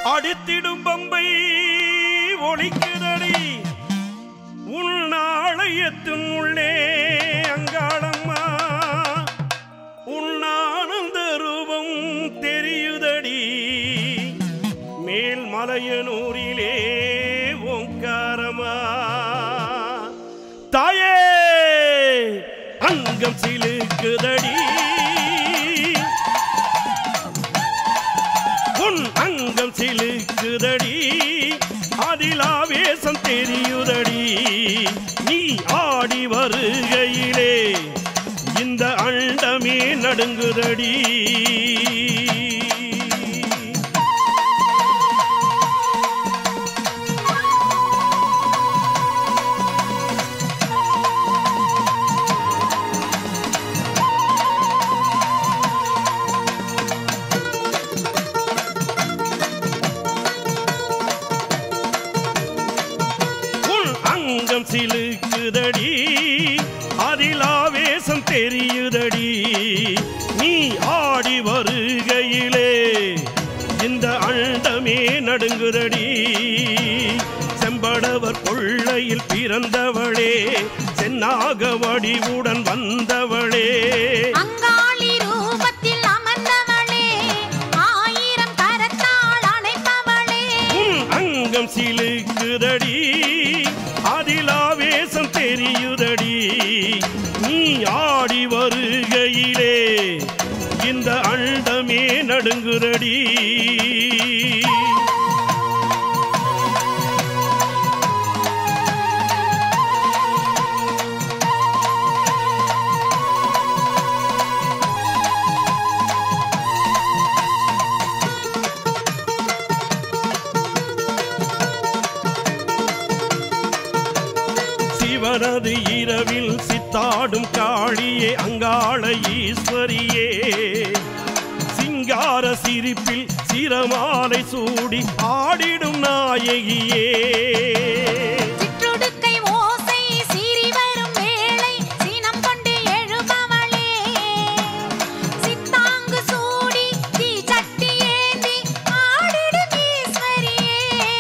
அடித்திடும் பம்பை ஒழிக்குதடி உள் நாளையத்தின் உள்ளே அங்காளம்மா உன் ஆனந்த ரூபம் தெரியுதடி மேல் மலையனூரிலே ஓங்காரமா தாயே அங்கம் சிலுக்குதடி உன் அங்கம் சிலுக்குதடி அதில் ஆவேசம் தெரியுதடி நீ ஆடி வருகையிலே இந்த அண்டமே நடுங்குதடி உன் அங்கம் சிலுக்குதடி அதில் ஆவேசம் தெரியுதடி நீ ஆடி வருகையிலே இந்த அண்டமே நடுங்குதடி செம்படவர் கொள்ளையில் பிறந்தவளே சென்னாக வடிவுடன் வந்தவளே அங்காளி ரூபத்தில் அமர்ந்தவளே ஆயிரம் கரத்தால் அணைப்பவளே உன் அங்கம் சிலுக்குதடி அதில் ஆவேசம் தெரியுதடி நீ ஆடி வருகையிலே இந்த அண்டமே நடுங்குதடி சிவனது இரவில் சித்தாடும் காளியே அங்காள ஈஸ்வரியே சிங்கார சிரிப்பில் சிரமாலை சூடி ஆடிடும் நாயகியே சிற்றுடுக்கை ஓசை சீறி வரும் வேளை சினம் கொண்டு எழுபவளே சித்தாங்கு சூடி தீ சட்டி ஏந்தி ஆடிடும் ஈஸ்வரியே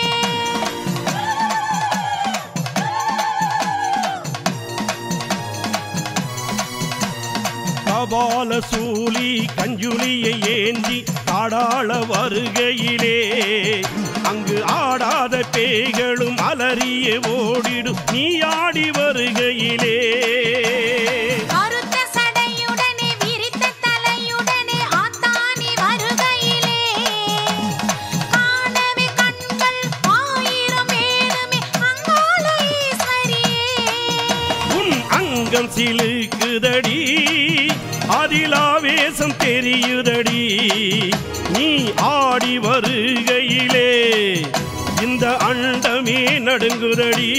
கபால சூலி கஞ்சுலியை ஏந்தி ஆடாள வருகையிலே அங்கு ஆடாத பேய்களும் அலறிய ஓடிடும் நீ ஆடி வருகையிலே கருத்த சடையுடனே விரித்த தலையுடனே ஆத்தானி வருகையிலே காணவே கண்கள் ஆயிரம் ஏழுமே அங்காள ஈஸ்வரியே உன் அங்கம் சிலுக்குதடி அதில் ஆவேசம் தெரியுதடி நீ ஆடி வருகையிலே இந்த அண்டமே நடுங்குதடி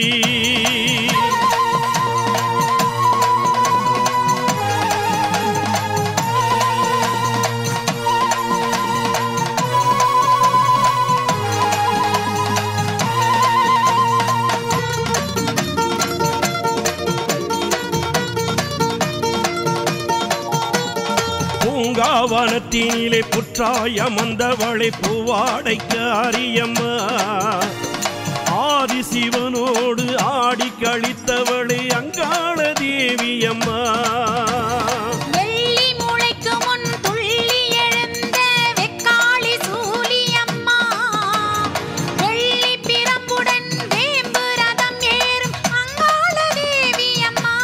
பூங்காவனத்தினிலே புற்றாய் அமர்ந்தவளை பூவாடைக்கு அரியம்மா ஆதி சிவனோடு ஆடி கழித்தவளை அங்காள தேவியம்மா வெள்ளி முளைக்கு முன் துள்ளி எழுந்த வெக்காளி சூலியம்மா வெள்ளி பிரம்புடன் வேம்பு ரதம் ஏறும் அங்காள தேவியம்மா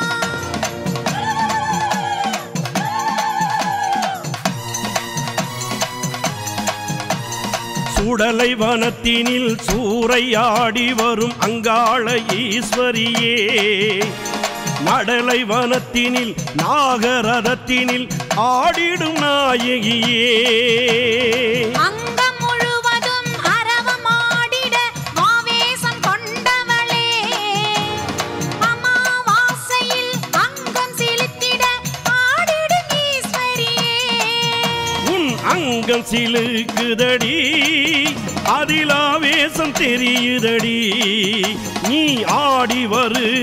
சுடலை வனத்தினில் சூறையாடி வரும் அங்காள ஈஸ்வரியே நடலை வனத்தினில் நாகரதத்தினில் ஆடிடும் நாயகியே அங்கம் முழுவதும் அரவமாடிட ஆவேசம் கொண்டவளே அமாவாசையில் அங்கம் செலுத்திட ஆடிடும் ஈஸ்வரியே உன் அங்கம் சிலுக்குதடி அதில் ஆவேசம் தெரியுதடி நீ ஆடி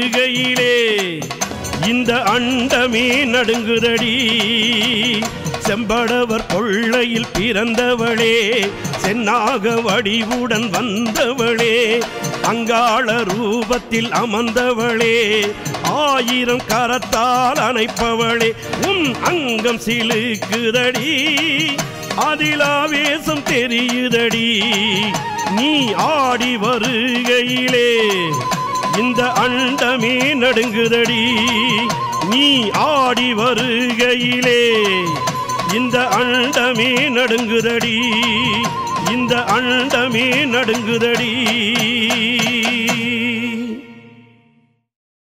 வருகையிலே இந்த அண்டமே நடுங்குதடி செம்படவர் கொள்ளையில் பிறந்தவளே சென்னாக வடிவுடன் வந்தவளே அங்காள ரூபத்தில் அமர்ந்தவளே ஆயிரம் கரத்தால் அணைப்பவளே உன் அங்கம் சிலுக்குதடி அதில் ஆவேசம் தெரியுதடி நீ ஆடி வருகையிலே இந்த அண்டமே நடுங்குதடி நீ ஆடி வருகையிலே இந்த அண்டமே நடுங்குதடி இந்த அண்டமே நடுங்குதடி